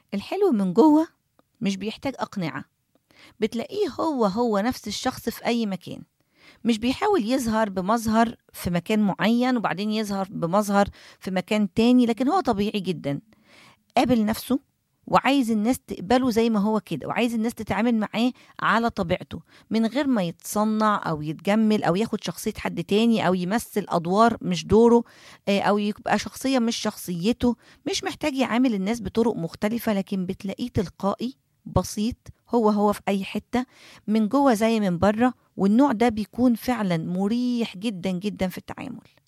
الحلو من جوه مش بيحتاج أقنعة بتلاقيه هو هو نفس الشخص في أي مكان مش بيحاول يظهر بمظهر في مكان معين وبعدين يظهر بمظهر في مكان تاني لكن هو طبيعي جدا قابل نفسه وعايز الناس تقبله زي ما هو كده وعايز الناس تتعامل معاه على طبيعته من غير ما يتصنع او يتجمل او ياخد شخصية حد تاني او يمثل ادوار مش دوره آه، او يبقى شخصية مش شخصيته مش محتاج يعامل الناس بطرق مختلفة لكن بتلاقيه تلقائي بسيط هو هو في اي حتة من جوه زي من بره والنوع ده بيكون فعلا مريح جدا جدا في التعامل